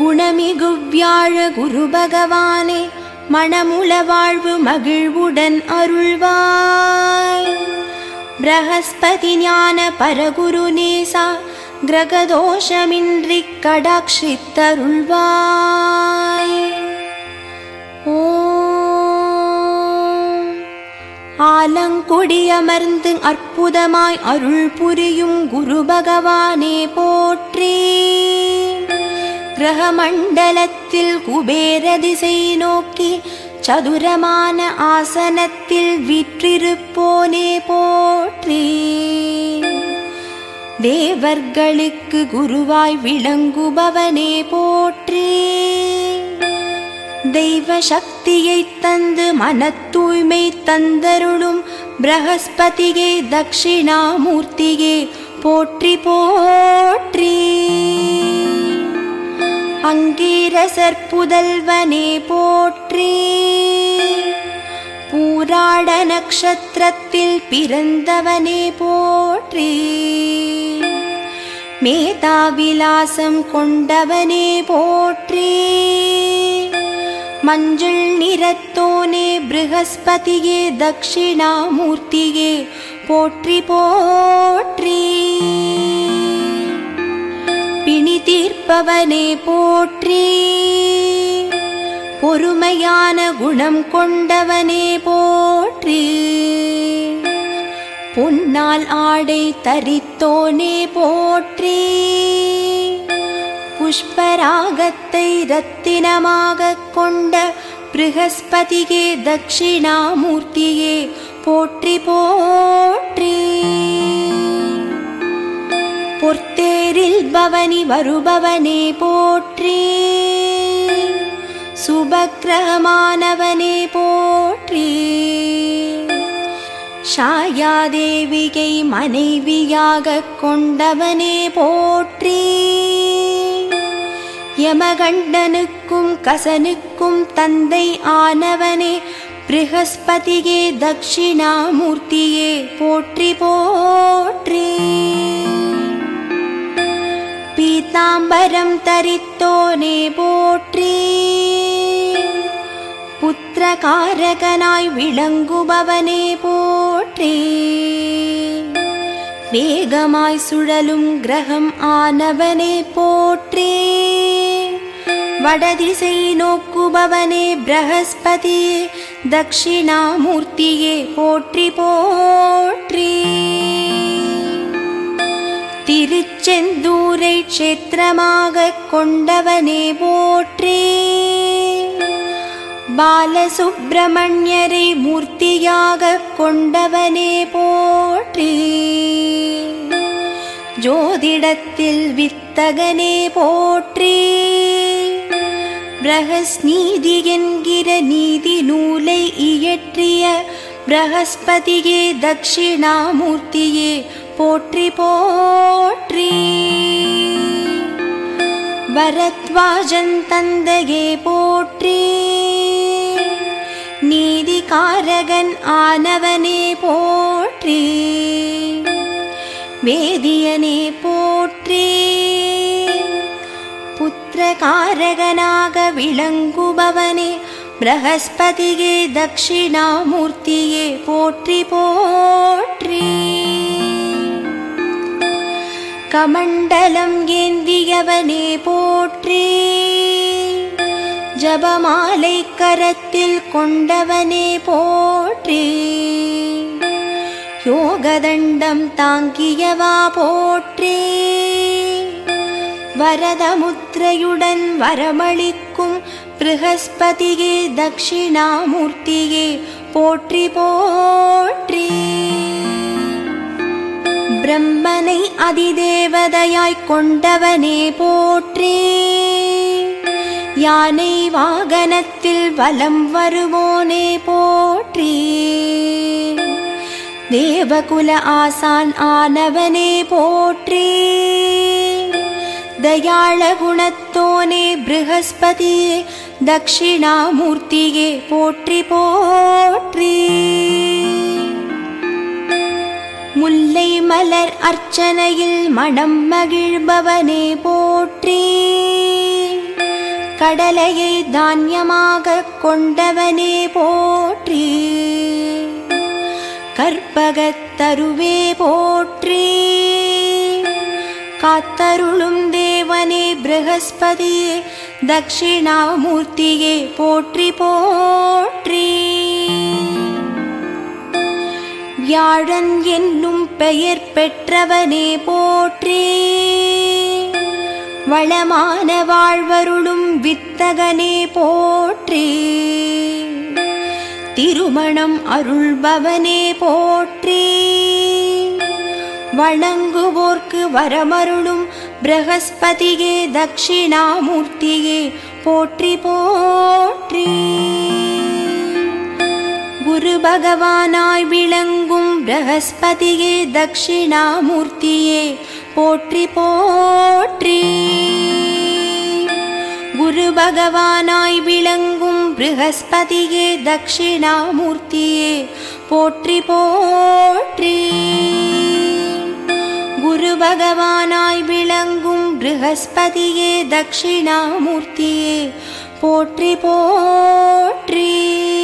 குணமிகு வியாழ குரு பகவானே மணமுல வாழ்வு மகிழ்வுடன் அருள்வாய் பிரகஸ்பதி ஞான பரகுரு நேசா கிரகதோஷமின்றி கடாட்சித்தருள்வாய் ஓம் ஆலங்குடியமர்ந்து அற்புதமாய் அருள் புரியும் குரு பகவானே போற்றி கிரகமண்டலத்தில் குபேர திசை நோக்கி சதுரமான ஆசனத்தில் விற்றிருப்போனே போற்றி தேவர்களுக்கு குருவாய் விளங்குபவனே போற்றி தெய்வ சக்தியை தந்து மன தூய்மை தந்தருளும் பிரகஸ்பதியே தட்சிணாமூர்த்தியே போற்றி போற்றி அங்கீரசர் புதல்வனே போற்றி பூராட நக்ஷத்திரத்தில் பிறந்தவனே போற்றி மேதாவிலாசம் கொண்டவனே போற்றி மஞ்சள் நிறத்தோனே ப்ரஹஸ்பதியே தட்சிணாமூர்த்தியே போற்றி போற்றி பிணி தீர்ப்பவனே போற்றி பொறுமையான குணம் கொண்டவனே போற்றி பொன்னால் ஆடை தரித்தோனே போற்றி புஷ்பராகத்தை ரத்தினமாக கொண்ட ப்ரஹஸ்பதியே தட்சிணாமூர்த்தியே போற்றி போற்றி பொற்தேரில் பவனி வருபவனே போற்றி சுபக்கிரகமானவனே போற்றி ஷாயாதேவிகை மனைவியாக கொண்டவனே போற்றி யமகண்டனுக்கும் கசனுக்கும் தந்தை ஆனவனே ப்ரஹஸ்பதியே தட்சிணாமூர்த்தியே போற்றி போற்றி பீதாம்பரம் தரித்தோனே போற்றி புத்திரகாரகனாய் விளங்குபவனே போற்றி வேகமாய் சுழலும் கிரகம் ஆனவனே போற்றி வடதிசை நோக்குபவனே பிரகஸ்பதியே தட்சிணாமூர்த்தியே போற்றி போற்றி திருச்செந்தூரை க்ஷேத்திரமாக கொண்டவனே போற்றி பாலசுப்பிரமணியரை மூர்த்தியாக கொண்டவனே போற்றி ஜோதிடத்தில் வித்தகனே போற்றி பிரகஸ்நீதி என்கிற நீதி நூலை இயற்றிய பிரகஸ்பதியே தட்சிணாமூர்த்தியே போற்றி போற்றி பரத்வாஜன் தந்தையே போற்றி நீதிகாரகன் ஆனவனே போற்றி வேதியனே போற்றி புத்திரகாரகனாக விளங்குபவனே பிரகஸ்பதியே தட்சிணாமூர்த்தியே போற்றி போற்றி கமண்டலம் ஏந்தியவனே போற்றி ஜபமாலை கரத்தில் கொண்டவனே போற்றி யோகதண்டம் தாங்கியவா போற்றி வரதமுத்திரையுடன் வரமளிக்கும் ப்ரஹஸ்பதியே தட்சிணாமூர்த்தியே போற்றி போற்றி பிரம்மனை அதிதேவதையாய் கொண்டவனே போற்றி யானை வாகனத்தில் வலம் வருவோனே போற்றி தேவகுல ஆசான் ஆனவனே போற்றி தயாள குணத்தோனே ப்ரஹஸ்பதியே தட்சிணாமூர்த்தியே போற்றி போற்றி முல்லை மலர் அர்ச்சனையில் மனம் மகிழ்பவனே போற்றி கடலையை தானியமாகக் கொண்டவனே போற்றி கற்பகத்தருவே போற்றி காத்தருளும் தேவனே ப்ரஹஸ்பதியே தட்சிணாமூர்த்தியே போற்றி போற்றி வியாழன் என்னும் பெயர் பெற்றவனே போற்றி வளமான வாழ்வருளும் வித்தகனே போற்றி திருமணம் அருள்பவனே போற்றி வணங்குவோர்க்கு வரமருளும் பிரகஸ்பதியே தட்சிணாமூர்த்தியே போற்றி போற்றி குரு பகவானாய் விளங்கும் பிரகஸ்பதியே தட்சிணாமூர்த்தியே போற்றி போற்றி குரு பகவானாய் விளங்கும் ப்ரஹஸ்பதியே தட்சிணாமூர்த்தியே போற்றி போற்றி குரு பகவானாய் விளங்கும் ப்ரஹஸ்பதியே தட்சிணாமூர்த்தியே போற்றி போற்றி